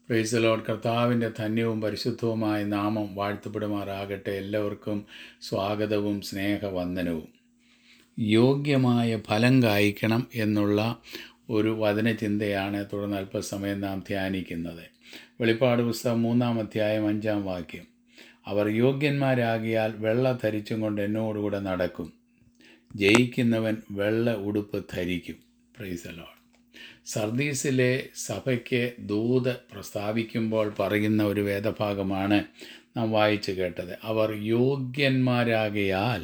പ്രൈസലോഡ് കർത്താവിൻ്റെ ധന്യവും പരിശുദ്ധവുമായ നാമം വാഴ്ത്തപ്പെടുമാറാകട്ടെ എല്ലാവർക്കും സ്വാഗതവും സ്നേഹവന്ദനവും യോഗ്യമായ ഫലം കായ്ക്കണം എന്നുള്ള ഒരു വചനചിന്തയാണ് തുടർന്ന് അല്പസമയം നാം ധ്യാനിക്കുന്നത് വെളിപ്പാട് പുസ്തകം മൂന്നാം അധ്യായം അഞ്ചാം വാക്യം അവർ യോഗ്യന്മാരാകിയാൽ വെള്ള ധരിച്ചും കൊണ്ട് എന്നോടുകൂടെ നടക്കും ജയിക്കുന്നവൻ വെള്ള ഉടുപ്പ് ധരിക്കും പ്രൈസലോൺ സർദീസിലെ സഭയ്ക്ക് ദൂത് പ്രസ്താവിക്കുമ്പോൾ പറയുന്ന ഒരു വേദഭാഗമാണ് നാം വായിച്ചു കേട്ടത് അവർ യോഗ്യന്മാരാകയാൽ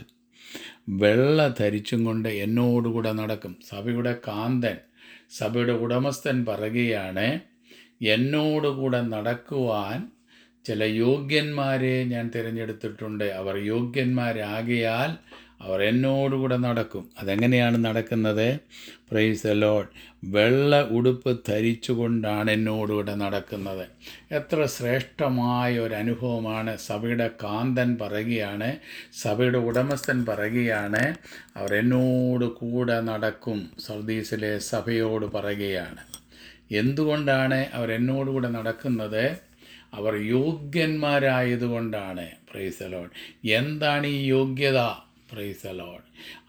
വെള്ള ധരിച്ചും കൊണ്ട് എന്നോടുകൂടെ നടക്കും സഭയുടെ കാന്തൻ സഭയുടെ ഉടമസ്ഥൻ പറയുകയാണ് എന്നോടുകൂടെ നടക്കുവാൻ ചില യോഗ്യന്മാരെ ഞാൻ തിരഞ്ഞെടുത്തിട്ടുണ്ട് അവർ യോഗ്യന്മാരാകിയാൽ അവർ എന്നോടുകൂടെ നടക്കും അതെങ്ങനെയാണ് നടക്കുന്നത് പ്രൈസ് ലോഡ് വെള്ള ഉടുപ്പ് ധരിച്ചുകൊണ്ടാണ് എന്നോടുകൂടെ നടക്കുന്നത് എത്ര ശ്രേഷ്ഠമായ ഒരു അനുഭവമാണ് സഭയുടെ കാന്തൻ പറയുകയാണ് സഭയുടെ ഉടമസ്ഥൻ പറയുകയാണ് അവർ എന്നോട് കൂടെ നടക്കും സർദീസിലെ സഭയോട് പറയുകയാണ് എന്തുകൊണ്ടാണ് അവർ എന്നോടുകൂടെ നടക്കുന്നത് അവർ യോഗ്യന്മാരായതുകൊണ്ടാണ് പ്രൈസലോൺ എന്താണ് ഈ യോഗ്യത പ്രൈസലോൺ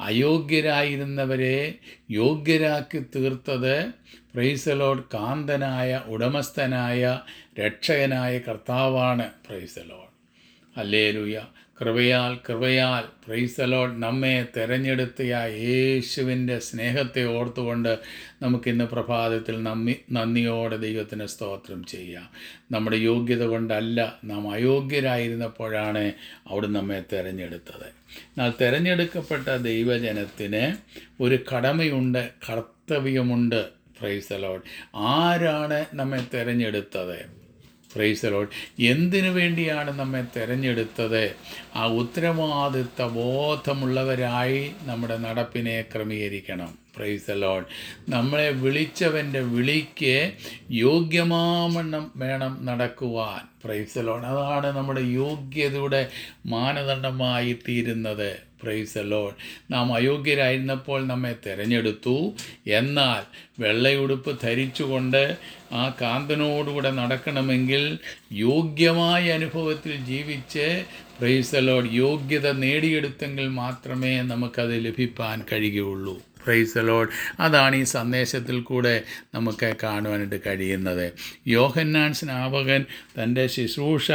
അയോഗ്യരായിരുന്നവരെ യോഗ്യരാക്കി തീർത്തത് പ്രൈസലോഡ് കാന്തനായ ഉടമസ്ഥനായ രക്ഷകനായ കർത്താവാണ് പ്രൈസലോൺ അല്ലേലുയ കൃപയാൽ കൃപയാൽ പ്രൈസലോൺ നമ്മെ തിരഞ്ഞെടുത്തിയ യേശുവിൻ്റെ സ്നേഹത്തെ ഓർത്തുകൊണ്ട് നമുക്കിന്ന് പ്രഭാതത്തിൽ നന്ദി നന്ദിയോടെ ദൈവത്തിന് സ്തോത്രം ചെയ്യാം നമ്മുടെ യോഗ്യത കൊണ്ടല്ല നാം അയോഗ്യരായിരുന്നപ്പോഴാണ് അവിടെ നമ്മെ തിരഞ്ഞെടുത്തത് എന്നാൽ തിരഞ്ഞെടുക്കപ്പെട്ട ദൈവജനത്തിന് ഒരു കടമയുണ്ട് കർത്തവ്യമുണ്ട് പ്രൈസലോൺ ആരാണ് നമ്മെ തിരഞ്ഞെടുത്തത് പ്രൈസലോഡ് എന്തിനു വേണ്ടിയാണ് നമ്മെ തിരഞ്ഞെടുത്തത് ആ ഉത്തരവാദിത്ത ബോധമുള്ളവരായി നമ്മുടെ നടപ്പിനെ ക്രമീകരിക്കണം പ്രൈസലോഡ് നമ്മളെ വിളിച്ചവൻ്റെ വിളിക്ക് യോഗ്യമാവണ്ണം വേണം നടക്കുവാൻ പ്രൈസലോൺ അതാണ് നമ്മുടെ യോഗ്യതയുടെ മാനദണ്ഡമായി തീരുന്നത് പ്രൈസലോൺ നാം അയോഗ്യരായിരുന്നപ്പോൾ നമ്മെ തിരഞ്ഞെടുത്തു എന്നാൽ വെള്ളയുടുപ്പ് ധരിച്ചുകൊണ്ട് ആ കാന്തനോടുകൂടെ നടക്കണമെങ്കിൽ യോഗ്യമായ അനുഭവത്തിൽ ജീവിച്ച് പ്രൈസലോഡ് യോഗ്യത നേടിയെടുത്തെങ്കിൽ മാത്രമേ നമുക്കത് ലഭിപ്പാൻ കഴിയുകയുള്ളൂ പ്രൈസ് ലോഡ് അതാണ് ഈ സന്ദേശത്തിൽ കൂടെ നമുക്ക് കാണുവാനായിട്ട് കഴിയുന്നത് യോഹന്നാൻ സ്നാപകൻ തൻ്റെ ശുശ്രൂഷ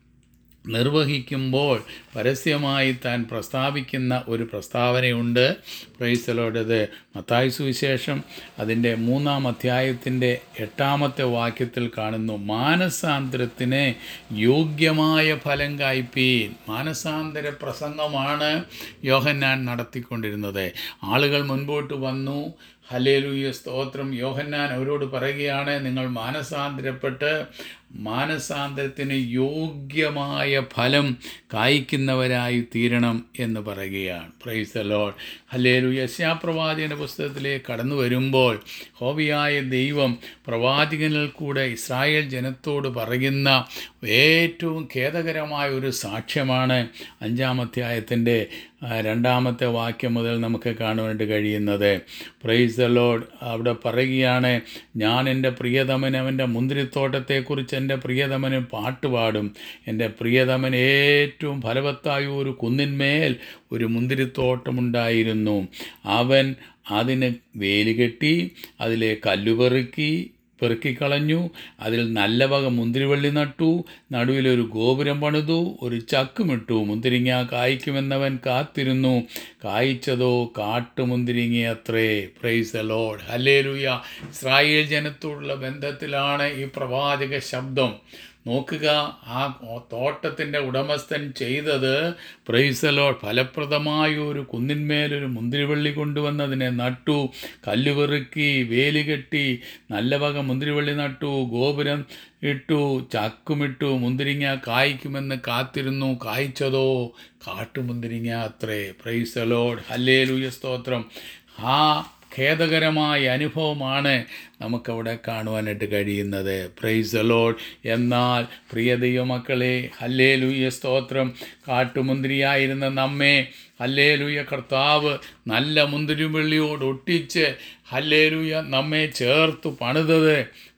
നിർവഹിക്കുമ്പോൾ പരസ്യമായി താൻ പ്രസ്താവിക്കുന്ന ഒരു പ്രസ്താവനയുണ്ട് പ്രൈസലോടത് മത്തായി സുവിശേഷം അതിൻ്റെ മൂന്നാം അധ്യായത്തിൻ്റെ എട്ടാമത്തെ വാക്യത്തിൽ കാണുന്നു മാനസാന്തരത്തിന് യോഗ്യമായ ഫലം കായ്പീൻ മാനസാന്തര പ്രസംഗമാണ് യോഹന്നാൻ നടത്തിക്കൊണ്ടിരുന്നത് ആളുകൾ മുൻപോട്ട് വന്നു ഹലേലുയ സ്തോത്രം യോഹന്നാൻ അവരോട് പറയുകയാണ് നിങ്ങൾ മാനസാന്തരപ്പെട്ട് മാനസാന്തരത്തിന് യോഗ്യമായ ഫലം കായ്ക്കുന്നവരായി തീരണം എന്ന് പറയുകയാണ് പ്രൈസ് ലോഡ് ഹല്ലേലു യശാപ്രവാചകൻ്റെ പുസ്തകത്തിലേക്ക് കടന്നു വരുമ്പോൾ ഹോബിയായ ദൈവം പ്രവാചകനിൽ കൂടെ ഇസ്രായേൽ ജനത്തോട് പറയുന്ന ഏറ്റവും ഖേദകരമായ ഒരു സാക്ഷ്യമാണ് അഞ്ചാമധ്യായത്തിൻ്റെ രണ്ടാമത്തെ വാക്യം മുതൽ നമുക്ക് കാണുവാനായിട്ട് കഴിയുന്നത് പ്രൈസ് ലോഡ് അവിടെ പറയുകയാണ് ഞാൻ എൻ്റെ പ്രിയതമൻ അവൻ്റെ മുന്തിരിത്തോട്ടത്തെക്കുറിച്ച് എൻ്റെ പ്രിയതമന് പാട്ടുപാടും എൻ്റെ പെരിയതമൻ ഏറ്റവും ഫലവത്തായ ഒരു കുന്നിന്മേൽ ഒരു മുന്തിരിത്തോട്ടമുണ്ടായിരുന്നു അവൻ അതിന് വേലുകെട്ടി അതിലെ കല്ലുപെറുക്കി പെറുക്കിക്കളഞ്ഞു അതിൽ നല്ല വക മുന്തിരിവള്ളി നട്ടു നടുവിലൊരു ഗോപുരം പണിതു ഒരു ചക്കുമിട്ടു മുന്തിരിങ്ങ കായ്ക്കുമെന്നവൻ കാത്തിരുന്നു കായ്ച്ചതോ കാട്ടുമുന്തിരിങ്ങയത്രേ പ്രൈസ് ലോഡ് ഹല്ലേലൂയ ഇസ്രായേൽ ജനത്തോടുള്ള ബന്ധത്തിലാണ് ഈ പ്രവാചക ശബ്ദം നോക്കുക ആ തോട്ടത്തിൻ്റെ ഉടമസ്ഥൻ ചെയ്തത് പ്രൈസലോ ഫലപ്രദമായ ഒരു കുന്നിന്മേലൊരു മുന്തിരിവള്ളി കൊണ്ടുവന്നതിനെ നട്ടു കല്ലുപെറുക്കി വേലി കെട്ടി നല്ല വക മുന്തിരിവള്ളി നട്ടു ഗോപുരം ഇട്ടു ചക്കുമിട്ടു മുന്തിരിങ്ങ കായ്ക്കുമെന്ന് കാത്തിരുന്നു കായ്ച്ചതോ കാട്ടുമുന്തിരിങ്ങ അത്രേ പ്രൈസലോഡ് ഹല്ലേലൂയ സ്തോത്രം ആ ഖേദകരമായ അനുഭവമാണ് നമുക്കവിടെ കാണുവാനായിട്ട് കഴിയുന്നത് പ്രൈസ് ലോഡ് എന്നാൽ പ്രിയ ദൈവമക്കളെ ഹല്ലേ ലൂയ സ്തോത്രം കാട്ടുമുന്തിരിയായിരുന്ന നമ്മെ ഹല്ലേലൂയ കർത്താവ് നല്ല മുന്തിരിവെള്ളിയോട് ഒട്ടിച്ച് ഹല്ലേലൂയ നമ്മെ ചേർത്ത് പണിതത്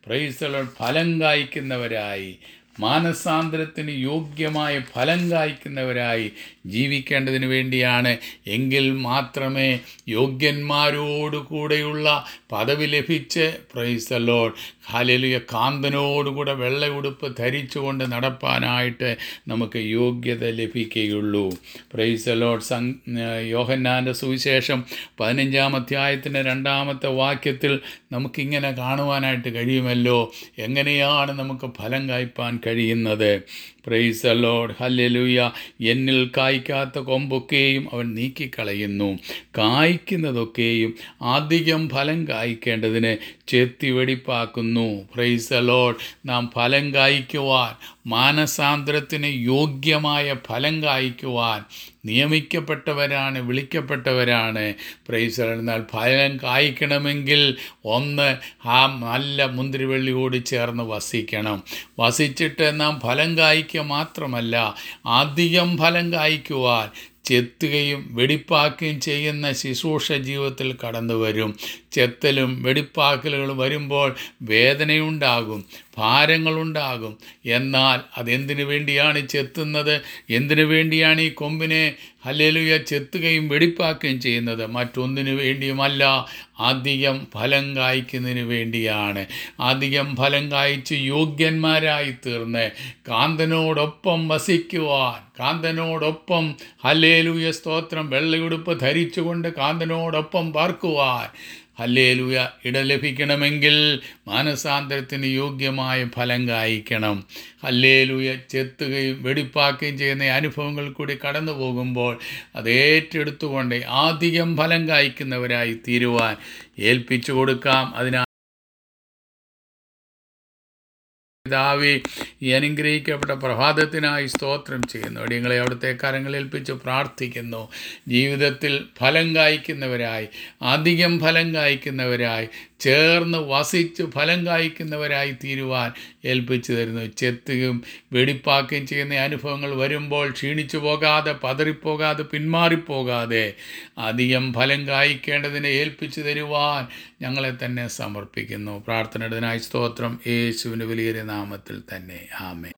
പ്രൈസലോൺ ഫലം കായ്ക്കുന്നവരായി മാനസാന്തരത്തിന് യോഗ്യമായ ഫലം കായ്ക്കുന്നവരായി ജീവിക്കേണ്ടതിന് വേണ്ടിയാണ് എങ്കിൽ മാത്രമേ യോഗ്യന്മാരോട് കൂടെയുള്ള പദവി ലഭിച്ച് പ്രൈസലോൺ ഹാലലിയ കാന്തനോടുകൂടെ വെള്ള ഉടുപ്പ് ധരിച്ചുകൊണ്ട് നടപ്പാനായിട്ട് നമുക്ക് യോഗ്യത ലഭിക്കുകയുള്ളൂ പ്രൈസലോഡ് സം യോഹന്നാൻ്റെ സുവിശേഷം പതിനഞ്ചാം അധ്യായത്തിൻ്റെ രണ്ടാമത്തെ വാക്യത്തിൽ നമുക്കിങ്ങനെ കാണുവാനായിട്ട് കഴിയുമല്ലോ എങ്ങനെയാണ് നമുക്ക് ഫലം കായ്പാൻ കഴിയുന്നത് പ്രൈസ് ലോഡ് ഹല്ലേലൂയ എന്നിൽ കായ്ക്കാത്ത കൊമ്പൊക്കെയും അവൻ നീക്കിക്കളയുന്നു കായ്ക്കുന്നതൊക്കെയും അധികം ഫലം കായ്ക്കേണ്ടതിന് ചെത്തി വെടിപ്പാക്കുന്നു പ്രൈസ് ലോഡ് നാം ഫലം കായ്ക്കുവാൻ മാനസാന്തരത്തിന് യോഗ്യമായ ഫലം കായ്ക്കുവാൻ നിയമിക്കപ്പെട്ടവരാണ് വിളിക്കപ്പെട്ടവരാണ് പ്രൈസ് എന്നാൽ ഫലം കായ്ക്കണമെങ്കിൽ ഒന്ന് ആ നല്ല മുന്തിരിവള്ളിയോട് ചേർന്ന് വസിക്കണം വസിച്ചിട്ട് നാം ഫലം കായ്ക്കുക മാത്രമല്ല അധികം ഫലം കായ്ക്കുവാൻ ചെത്തുകയും വെടിപ്പാക്കുകയും ചെയ്യുന്ന ശുശ്രൂഷ ജീവിതത്തിൽ കടന്നു വരും ചെത്തലും വെടിപ്പാക്കലുകളും വരുമ്പോൾ വേദനയുണ്ടാകും ഭാരങ്ങളുണ്ടാകും എന്നാൽ അതെന്തിനു വേണ്ടിയാണ് ചെത്തുന്നത് എന്തിനു വേണ്ടിയാണ് ഈ കൊമ്പിനെ ഹല്ലേലൂയ ചെത്തുകയും വെടിപ്പാക്കുകയും ചെയ്യുന്നത് മറ്റൊന്നിനു വേണ്ടിയുമല്ല അധികം ഫലം കായ്ക്കുന്നതിന് വേണ്ടിയാണ് അധികം ഫലം കായ്ച്ച് യോഗ്യന്മാരായി തീർന്ന് കാന്തനോടൊപ്പം വസിക്കുവാൻ കാന്തനോടൊപ്പം ഹല്ലേലൂയ സ്തോത്രം വെള്ളയുടുപ്പ് ധരിച്ചുകൊണ്ട് കാന്തനോടൊപ്പം പാർക്കുവാൻ ഹല്ലേലൂയ ഇട ലഭിക്കണമെങ്കിൽ മാനസാന്തരത്തിന് യോഗ്യമായ ഫലം കായ്ക്കണം ഹല്ലേലൂയ ചെത്തുകയും വെടിപ്പാക്കുകയും ചെയ്യുന്ന അനുഭവങ്ങൾ കൂടി കടന്നു പോകുമ്പോൾ അത് ഏറ്റെടുത്തുകൊണ്ട് അധികം ഫലം കായ്ക്കുന്നവരായി തീരുവാൻ ഏൽപ്പിച്ചു കൊടുക്കാം അതിനാ പിതാവേ ഈ അനുഗ്രഹിക്കപ്പെട്ട പ്രഭാതത്തിനായി സ്തോത്രം ചെയ്യുന്നു അടിയങ്ങളെ അവിടുത്തെ കരങ്ങളിൽ ഏൽപ്പിച്ച് പ്രാർത്ഥിക്കുന്നു ജീവിതത്തിൽ ഫലം കായ്ക്കുന്നവരായി അധികം ഫലം കായ്ക്കുന്നവരായി ചേർന്ന് വസിച്ച് ഫലം കായ്ക്കുന്നവരായി തീരുവാൻ ഏൽപ്പിച്ചു തരുന്നു ചെത്തുകയും വെടിപ്പാക്കുകയും ചെയ്യുന്ന അനുഭവങ്ങൾ വരുമ്പോൾ ക്ഷീണിച്ചു പോകാതെ പതറിപ്പോകാതെ പിന്മാറിപ്പോകാതെ അധികം ഫലം കായ്ക്കേണ്ടതിനെ ഏൽപ്പിച്ചു തരുവാൻ ഞങ്ങളെ തന്നെ സമർപ്പിക്കുന്നു പ്രാർത്ഥനയുടേതിനായി സ്തോത്രം യേശുവിൻ്റെ വലിയ നാമത്തിൽ തന്നെ ആമേ